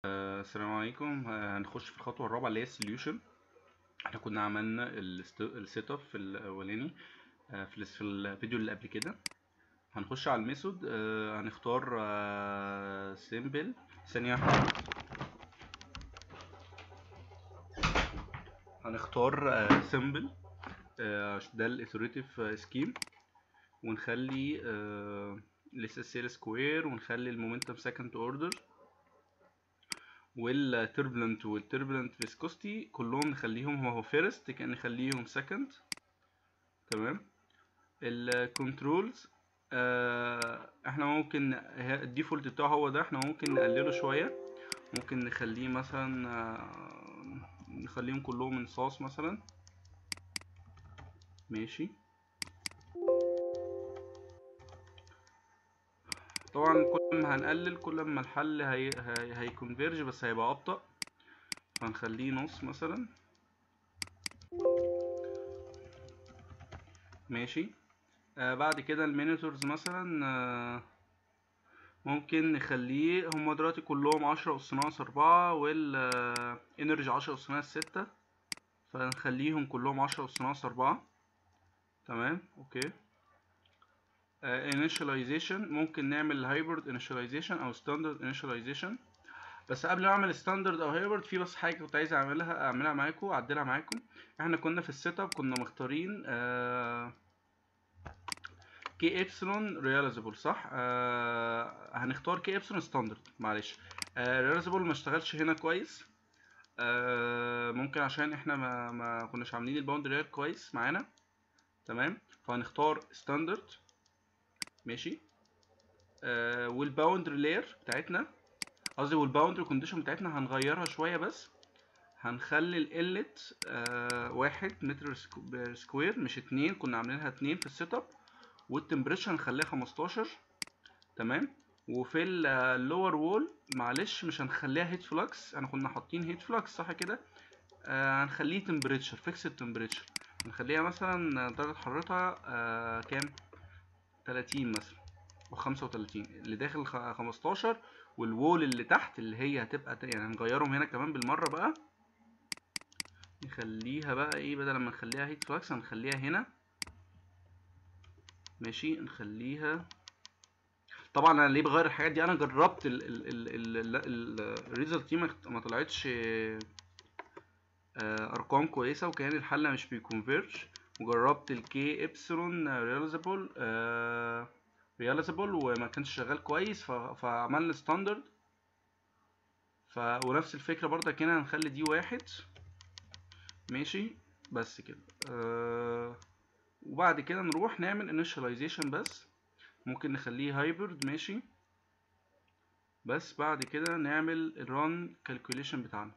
السلام عليكم آه، هنخش في الخطوة الرابعة اللي هي السوليوشن احنا كنا عملنا السيت اب في الاولاني آه، في الس- في الفيديو اللي قبل كده هنخش على الميثود آه، هنختار سيمبل ثانية واحدة. هنختار سيمبل ده الايتريتيف سكيم ونخلي لسه سيل سكوير ونخلي المومنتم سكند اوردر والتربلنت والتربلنت فيسكوستي كلهم نخليهم هو فيرست كان نخليهم سكند تمام الكنترولز احنا ممكن ه- الديفولت بتاعه هو ده احنا ممكن نقلله شوية ممكن نخليه مثلا آه، نخليهم كلهم انصاص مثلا ماشي طبعا كل ما هنقلل كل ما الحل هي هي هيكونفيرج بس هيبقى ابطأ فنخليه نص مثلا ماشي آه بعد كده المينيتورز مثلا آه ممكن نخليه هما دلوقتي كلهم عشرة أس ناقص أربعة والإنرجي عشرة أس ناقص ستة فنخليهم كلهم عشرة أس ناقص أربعة تمام أوكي آه initialization ممكن نعمل hybrid initialization أو standard initialization بس قبل ما اعمل ستاندرد او هايبرد في بس حاجه كنت عايز اعملها اعملها معاكم اعدلها معاكم احنا كنا في السيت اب كنا مختارين آه كي ابسلون رياليزابل صح آه هنختار كي ابسلون ستاندرد معلش آه رياليزابل ما اشتغلش هنا كويس آه ممكن عشان احنا ما ما كناش عاملين الباوندري كويس معانا تمام فهنختار ستاندرد ماشي آه والباوندري لاير بتاعتنا قصدي والباوندري كونديشن بتاعتنا هنغيرها شويه بس هنخلي القلت آه واحد متر سكو- بير سكوير مش اتنين كنا عاملينها اتنين في السيت اب والتمبريتشر هنخليها خمستاشر تمام وفي اللور وول معلش مش هنخليها هيت فلكس احنا كنا حاطين هيت فلكس صح كده آه هنخليه تمبريتشر فيكس تمبريتشر هنخليها مثلا درجة حرارتها آه كام تلاتين مثلا او خمسة وتلاتين اللي داخل خ- خمستاشر والوول اللي تحت اللي هي هتبقى ت- يعني هنغيرهم هنا كمان بالمرة بقى نخليها بقى ايه بدل ما نخليها هيت فلكس هنخليها هنا ماشي نخليها طبعا انا ليه بغير الحاجات دي انا جربت الريزلت دي ما ما طلعتش آه، ارقام كويسه وكان الحل مش بيكونفيرج وجربت الكي ابسلون رياليزابل رياليزابل وما كانش شغال كويس ف- فعملنا ستاندرد ف ونفس الفكره برضك هنا هنخلي دي واحد ماشي بس كده آه وبعد كده نروح نعمل initialization بس ممكن نخليه هايبرد ماشي بس بعد كده نعمل الران كالكوليشن بتاعنا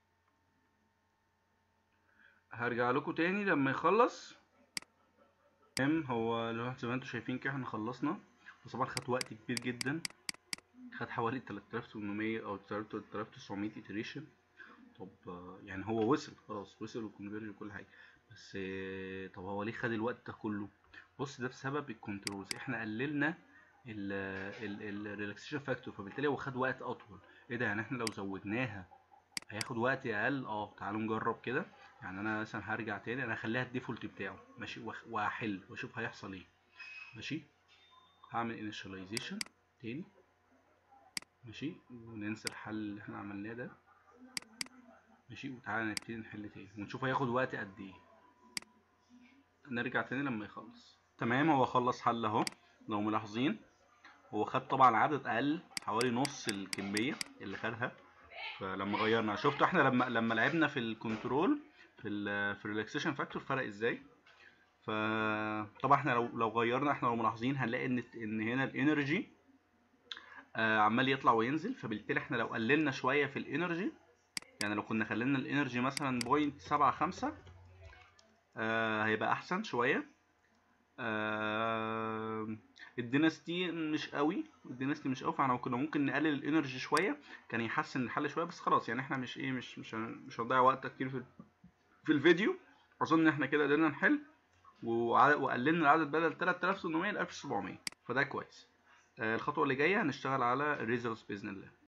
هرجع لكم تاني لما يخلص تمام هو لو زي ما انتم شايفين كده احنا خلصنا بس طبعا خد وقت كبير جدا خد حوالي 3800 او 3900 iteration طب آه، يعني هو وصل خلاص وصل وكونفيرج وكل حاجه بس آه، طب هو ليه خد الوقت ده كله بص ده بسبب الكنترولز احنا قللنا الريلاكسيشن فاكتور فبالتالي هو خد وقت اطول ايه ده يعني احنا لو زودناها هياخد وقت اقل اه تعالوا نجرب كده يعني انا مثلا هرجع تاني انا هخليها الديفولت بتاعه ماشي وأخ- واحل واشوف هيحصل ايه ماشي هعمل initialization تاني ماشي وننسى الحل اللي احنا عملناه ده ماشي وتعالى نبتدي نحل تاني ونشوف هياخد وقت قد ايه نرجع تاني لما يخلص تمام هو خلص حل اهو لو ملاحظين هو خد طبعا عدد اقل حوالي نص الكميه اللي خدها فلما غيرنا شفتوا احنا لما لما لعبنا في الكنترول في ال في الريلاكسيشن فاكتور فرق ازاي فطبعا احنا لو لو غيرنا احنا لو ملاحظين هنلاقي ان ان هنا الانرجي آه عمال يطلع وينزل فبالتالي احنا لو قللنا شويه في الانرجي يعني لو كنا خلينا الانرجي مثلا بوينت سبعة خمسة آه هيبقى احسن شويه آه الديناستي مش قوي الديناستي مش قوي فاحنا كنا ممكن نقلل الانرجي شويه كان يحسن الحل شويه بس خلاص يعني احنا مش ايه مش مش هن- مش هنضيع وقت كتير في في الفيديو اظن ان احنا كده قدرنا نحل وع- وقللنا العدد بدل 3800 ل 1700 فده كويس آه الخطوه اللي جايه هنشتغل على الريزلتس باذن الله